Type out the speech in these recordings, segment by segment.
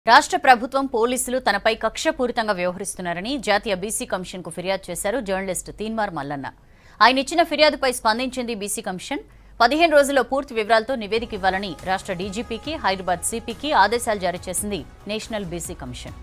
రాష్ట్ర ప్రభుత్వం పోలీసులు తనపై కక్షపూరితంగా వ్యవహరిస్తున్నారని జాతీయ బీసీ కమిషన్ కు ఫిర్యాదు చేశారు జర్నలిస్ట్ తీన్మార్ మల్లన్న ఆయన ఇచ్చిన ఫిర్యాదుపై స్పందించింది బీసీ కమిషన్ పదిహేను రోజుల్లో పూర్తి వివరాలతో నివేదిక ఇవ్వాలని రాష్ట్ర డీజీపీకి హైదరాబాద్ సిపికి ఆదేశాలు జారీ చేసింది నేషనల్ బీసీ కమిషన్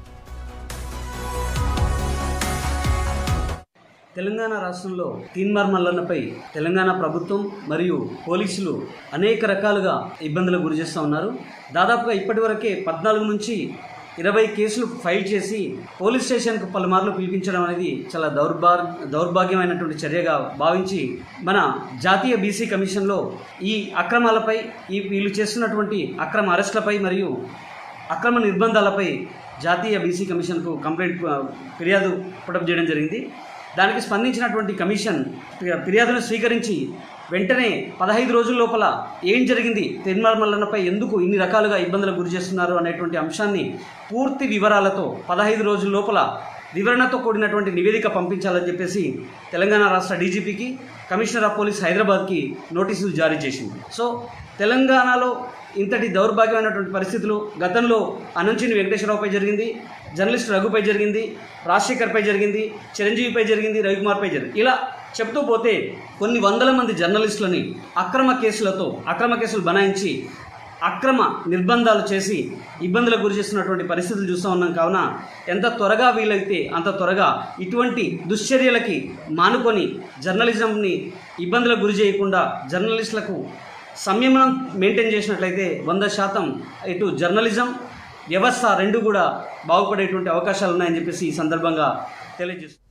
తెలంగాణ రాష్ట్రంలో తీన్మార్ మల్లన్నపై తెలంగాణ ప్రభుత్వం మరియు పోలీసులు అనేక రకాలుగా ఇబ్బందులకు గురి చేస్తూ ఉన్నారు దాదాపుగా ఇప్పటివరకే పద్నాలుగు నుంచి ఇరవై కేసులు ఫైల్ చేసి పోలీస్ స్టేషన్కు పలుమార్లు పిలిపించడం అనేది చాలా దౌర్భార్ దౌర్భాగ్యమైనటువంటి చర్యగా భావించి మన జాతీయ బీసీ కమిషన్లో ఈ అక్రమాలపై ఈ వీళ్ళు చేస్తున్నటువంటి అక్రమ అరెస్టులపై మరియు అక్రమ నిర్బంధాలపై జాతీయ బీసీ కమిషన్కు కంప్లైంట్ ఆ, ఫిర్యాదు పుటప్ చేయడం జరిగింది దానికి స్పందించినటువంటి కమిషన్ ఫి- ఫిర్యాదును స్వీకరించి వెంటనే పదహైదు రోజుల లోపల ఏం జరిగింది తెన్మార్ మల్లన్నపై ఎందుకు ఇన్ని రకాలుగా ఇబ్బందులకు గురి చేస్తున్నారు అనేటువంటి అంశాన్ని పూర్తి వివరాలతో పదహైదు రోజుల లోపల వివరణతో కూడినటువంటి నివేదిక పంపించాలని చెప్పేసి తెలంగాణ రాష్ట్ర డీజీపీకి కమిషనర్ ఆఫ్ పోలీస్ హైదరాబాద్కి నోటీసులు జారీ చేసింది సో తెలంగాణలో ఇంతటి దౌర్భాగ్యమైనటువంటి పరిస్థితులు గతంలో అనంచిని వెంకటేశ్వరరావుపై జరిగింది జర్నలిస్ట్ రఘుపై జరిగింది రాజశేఖర్పై జరిగింది చిరంజీవిపై జరిగింది రవికుమార్పై జరిగింది ఇలా చెప్తూ పోతే కొన్ని వందల మంది జర్నలిస్టులని అక్రమ కేసులతో అక్రమ కేసులు బనాయించి అక్రమ నిర్బంధాలు చేసి ఇబ్బందులకు గురి చేస్తున్నటువంటి పరిస్థితులు చూస్తూ ఉన్నాం కావున ఎంత త్వరగా వీలైతే అంత త్వరగా ఇటువంటి దుశ్చర్యలకి మానుకొని జర్నలిజంని ఇబ్బందులకు గురి చేయకుండా జర్నలిస్టులకు సంయమనం మెయింటైన్ చేసినట్లయితే వంద శాతం ఇటు జర్నలిజం వ్యవస్థ రెండు కూడా బాగుపడేటువంటి అవకాశాలు ఉన్నాయని చెప్పేసి ఈ సందర్భంగా తెలియజేస్తుంది